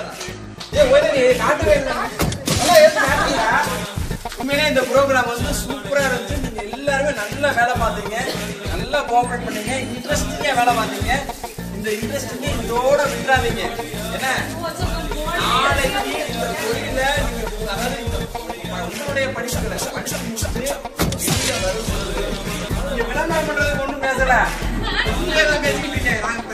ஏய் ஒரே நீ காட்டவே இல்லை நல்லா எடுத்து காட்டுறீங்க உண்மையிலே இந்த ப்ரோக்ராம் வந்து சூப்பரா இருந்துச்சு நீங்க எல்லாருமே நல்லா வேலை பார்த்தீங்க நல்லா கோஆபரேட் பண்ணீங்க இன்ட்ரெஸ்டிங்கா வேலை பார்த்தீங்க இந்த இன்ட்ரெஸ்டிங்க இதோட விட்டுறாதீங்க என்ன நாளைக்கு இந்த தொழில நீங்க அதாவது இந்த உங்களுடைய படிப்புகளை படிச்சு முடிச்சுட்டு வெளியில வரும்போது நீங்க விளம்பரம் பண்றதுக்கு ஒண்ணும் பேசல நீங்க தான் பேசிக்கிட்டு இருக்கீங்க நாங்க